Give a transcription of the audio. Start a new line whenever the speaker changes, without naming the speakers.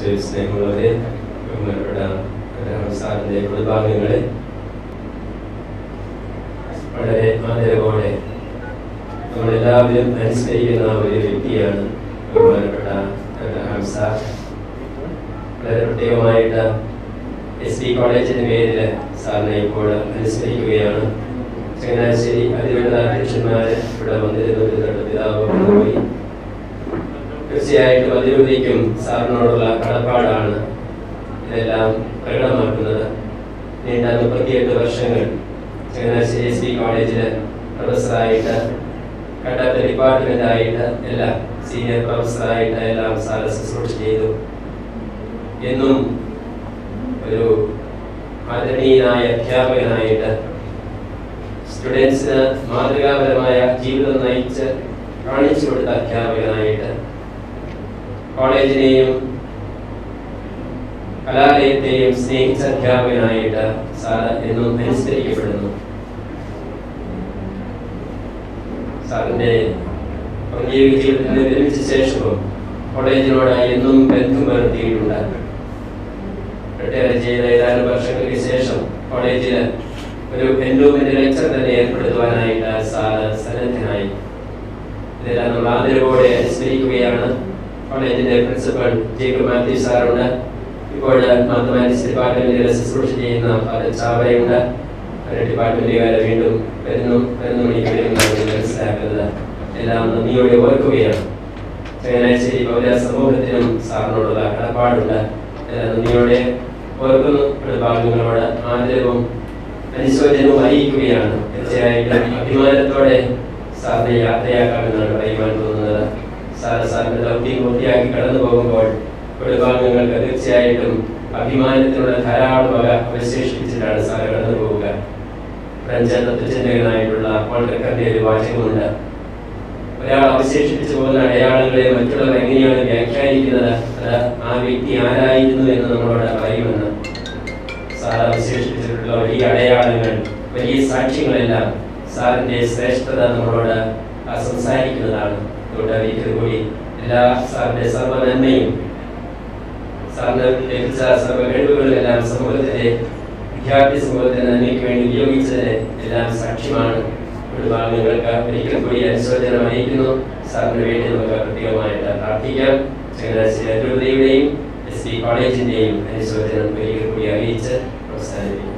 ഈശോയിൽ സ്നേഹമുള്ളവരെ ബഹുമാനപ്പെട്ട സാറിൻ്റെ കുടുംബാംഗങ്ങളെ വളരെ ആദരവോടെ നമ്മളെല്ലാവരും അനുസ്മരിക്കുന്ന ഒരു വ്യക്തിയാണ് ബഹുമാനപ്പെട്ട ഹംസ വളരെ പ്രത്യേകമായിട്ട് എസ് ഡി കോളേജിന്റെ പേരിൽ സാറിനെ ഇപ്പോൾ അനുസ്മരിക്കുകയാണ് ചങ്ങനാശ്ശേരി അതിരൂപത അധ്യക്ഷന്മാര് ഇവിടെ വന്നിരുന്നവരുടെ പിതാവ് പോയി തീർച്ചയായിട്ടും അതിരൂപതയ്ക്കും സാറിനോടുള്ള കടപ്പാടാണ് ഇതെല്ലാം പ്രകടമാക്കുന്നത് നീണ്ട മുപ്പത്തിയെട്ട് വർഷങ്ങൾ ചങ്ങനാശ്ശേരി എസ് ഡി കോളേജിൽ പ്രൊഫസറായിട്ട് കട്ടപ്പ ഡിപ്പാർട്ട്മെന്റ് ആയിട്ട് എല്ലാം സീനിയർ പ്രൊഫസറായിട്ട് എല്ലാം സാറ് ശുശ്രൂഷ ചെയ്തു എന്നും ഒരു ആദരണീയനായ അധ്യാപകനായിട്ട് സ്റ്റുഡൻസിന് മാതൃകാപരമായ ജീവിതം നയിച്ച് കാണിച്ചു കൊടുത്ത അധ്യാപകനായിട്ട് കോളേജിനെയും കലാലയത്തെയും സ്നേഹിച്ച അധ്യാപകനായിട്ട് സാറ് എന്നും അനുസ്മരിക്കപ്പെടുന്നു സാറിന്റെ ഔദ്യോഗിക ജീവിതത്തിൽ വിരമിച്ച ശേഷവും കോളേജിനോട് എന്നും ബന്ധം പുലർത്തിയിട്ടുണ്ട് റിട്ടയർ ചെയ്ത ഏതാനും വർഷങ്ങൾക്ക് ശേഷം കോളേജിൽ ഒരു എൻഡോമെന്റ് ലെക്ചർ തന്നെ ഏർപ്പെടുത്തുവാനായിട്ട് സാറ് സന്നദ്ധനായി ഇതെല്ലാം നമ്മൾ ആദരവോടെ അനുസ്മരിക്കുകയാണ് കോളേജിന്റെ പ്രിൻസിപ്പൽ ജേക്കബ് മാത്യു സാറുണ്ട് ഇപ്പോൾ മാത്തമാറ്റിക്സ് ഡിപ്പാർട്ട്മെന്റിൽ ശുശ്രൂഷ ചെയ്യുന്ന ഫാദർ ചാവയുണ്ട് അവരുടെ ഡിപ്പാർട്ട്മെന്റുകാരെ വീണ്ടും വരുന്നു വരുന്ന മണിക്ക് വരുമെന്നാണ് മനസ്സിലാക്കുന്നത് എല്ലാം നന്ദിയോടെ ഓർക്കുകയാണ് ചങ്ങനാശ്ശേരി പൗര സമൂഹത്തിനും സാറിനോടുള്ള കടപ്പാടുണ്ട് എല്ലാം നന്ദിയോടെ ഓർക്കുന്നു കുടുംബാംഗങ്ങളോട് ആദരവും അനുശോചനവും അറിയിക്കുകയാണ് തീർച്ചയായിട്ടും അഭിമാനത്തോടെ സാറിനെ യാത്രയാക്കാമെന്നാണ് പറയുവാൻ തോന്നുന്നത് സാറ് സാറിന്റെ ദൗത്യം പൂർത്തിയാക്കി കടന്നു പോകുമ്പോൾ കുടുംബാംഗങ്ങൾക്ക് തീർച്ചയായിട്ടും അഭിമാനത്തിനുള്ള ധാരാളം വക അവശേഷിപ്പിച്ചിട്ടാണ് സാറ് കടന്നു പോവുക ഫ്രഞ്ച് തത്വചിന്തകനായിട്ടുള്ള പോൾ റെക്കറിന്റെ ഒരു വാചകമുണ്ട് ഒരാൾ അവശേഷിപ്പിച്ചു പോകുന്ന അടയാളങ്ങളെ മറ്റുള്ളവർ എങ്ങനെയാണ് വ്യാഖ്യാനിക്കുന്നത് അത് ആ വ്യക്തി ആരായിരുന്നു എന്ന് നമ്മളോട് പറയുമെന്ന് സാർ അവശേഷിപ്പിച്ചിട്ടുള്ള വലിയ അടയാളങ്ങൾ വലിയ സാക്ഷ്യങ്ങളെല്ലാം സാറിന്റെ ശ്രേഷ്ഠത നമ്മളോട് ആ സംസാരിക്കുന്നതാണ് അതുകൊണ്ട് ഒരിക്കൽ കൂടി എല്ലാ സാറിന്റെ സർവ്വ നന്മയും സാറിന് ലഭിച്ച സർവ്വ കഴിവുകളെല്ലാം സമൂഹത്തിലെ വിദ്യാർത്ഥി സമൂഹത്തിന് നന്മയ്ക്ക് വേണ്ടി ഉപയോഗിച്ചതിന് എല്ലാം സാക്ഷ്യമാണ് കുടുംബാംഗങ്ങൾക്ക് ഒരിക്കൽ കൂടി അനുശോചനം അറിയിക്കുന്നു സാറിന് വേണ്ടി നമുക്ക് പ്രത്യേകമായിട്ട് പ്രാർത്ഥിക്കാം ചങ്ങനാശ്ശേരി അതിരൂപതയുടെയും എസ് ഡി കോളേജിന്റെയും അനുശോചനം ഒരിക്കൽ കൂടി അറിയിച്ച് അവസാനിപ്പിക്കും